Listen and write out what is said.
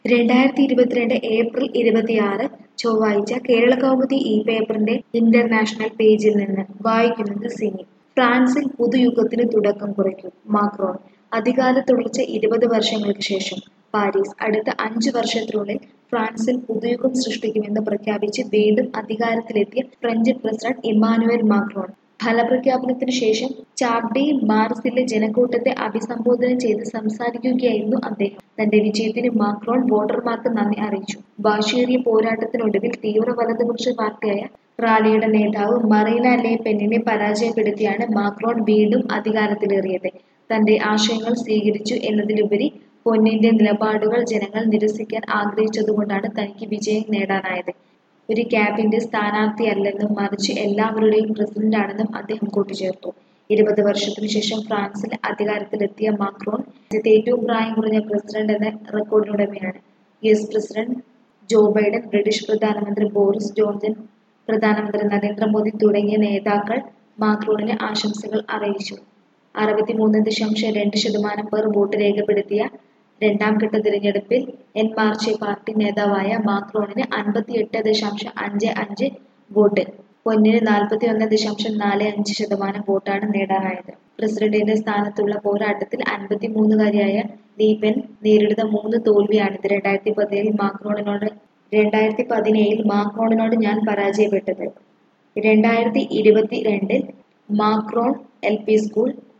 രണ്ടായിരത്തി ഇരുപത്തിരണ്ട് ഏപ്രിൽ ഇരുപത്തിയാറ് ചൊവ്വാഴ്ച കേരള കൗമുദി ഈ പേപ്പറിന്റെ ഇന്റർനാഷണൽ പേജിൽ നിന്ന് വായിക്കുന്നത് സിനി ഫ്രാൻസിൽ പുതുയുഗത്തിന് തുടക്കം കുറിക്കും മാക്രോൺ അധികാര തുടർച്ച ഇരുപത് വർഷങ്ങൾക്ക് ശേഷം പാരീസ് അടുത്ത അഞ്ച് വർഷത്തിനുള്ളിൽ ഫ്രാൻസിൽ പുതുയുഗം സൃഷ്ടിക്കുമെന്ന് പ്രഖ്യാപിച്ച് വീണ്ടും അധികാരത്തിലെത്തിയ ഫ്രഞ്ച് പ്രസിഡന്റ് ഇമ്മാനുവൽ മാക്രോൺ ഫലപ്രഖ്യാപനത്തിനു ശേഷം ചാപ്ഡി മാർസിലെ ജനക്കൂട്ടത്തെ അഭിസംബോധന ചെയ്ത് സംസാരിക്കുകയായിരുന്നു അദ്ദേഹം തന്റെ വിജയത്തിന് മാക്രോൺ വോട്ടർമാർക്ക് നന്ദി അറിയിച്ചു വാശിയേറിയ പോരാട്ടത്തിനൊടുവിൽ തീവ്ര വലതുപക്ഷ പാർട്ടിയായ റാലിയുടെ നേതാവ് മറീന ലെ പെന്നിനെ പരാജയപ്പെടുത്തിയാണ് മാക്രോൺ വീണ്ടും അധികാരത്തിലേറിയത് തന്റെ ആശയങ്ങൾ സ്വീകരിച്ചു എന്നതിലുപരി പൊന്നിന്റെ നിലപാടുകൾ ജനങ്ങൾ നിരസിക്കാൻ ആഗ്രഹിച്ചതുകൊണ്ടാണ് തനിക്ക് വിജയം നേടാനായത് ഒരു ക്യാബിന്റെ സ്ഥാനാർത്ഥിയല്ലെന്നും മറിച്ച് എല്ലാവരുടെയും പ്രസിഡന്റാണെന്നും അദ്ദേഹം കൂട്ടിച്ചേർത്തു ഇരുപത് വർഷത്തിനു ശേഷം ഫ്രാൻസിൽ അധികാരത്തിലെത്തിയ മാക്രോൺ രാജ്യത്തെ ഏറ്റവും പ്രായം കുറഞ്ഞ പ്രസിഡന്റ് എന്ന റെക്കോർഡിനുടമയാണ് U S president Joe Biden British പ്രധാനമന്ത്രി ബോറിസ് ജോൺസൺ പ്രധാനമന്ത്രി നരേന്ദ്രമോദി തുടങ്ങിയ നേതാക്കൾ മാക്രോണിന് ആശംസകൾ അറിയിച്ചു അറുപത്തിമൂന്ന് ദശാംശം രണ്ട് ശതമാനം പേർ വോട്ട് രേഖപ്പെടുത്തിയ രണ്ടാം ഘട്ട തിരഞ്ഞെടുപ്പിൽ എൻ മാർച്ചെ പാർട്ടി നേതാവായ മാക്രോണിന് അൻപത്തിയെട്ട് ദശാംശം അഞ്ച് അഞ്ച് വോട്ട് പൊന്നിന് നാൽപ്പത്തി ഒന്ന് ദശാംശം നാല് അഞ്ച് ശതമാനം വോട്ടാണ് നേടാനായത് പ്രസിഡന്റിന്റെ സ്ഥാനത്തുള്ള പോരാട്ടത്തിൽ അൻപത്തിമൂന്നുകാരിയായ ലീപെൻ നേരിടുന്ന മൂന്ന് തോൽവിയാണിത് രണ്ടായിരത്തി പതിനേഴിൽ മാക്രോണിനോട് രണ്ടായിരത്തി പതിനേഴിൽ മാക്രോണിനോട് ഞാൻ പരാജയപ്പെട്ടത് രണ്ടായിരത്തി ഇരുപത്തി രണ്ടിൽ മാക്രോൺ എൽ പി സ്കൂൾ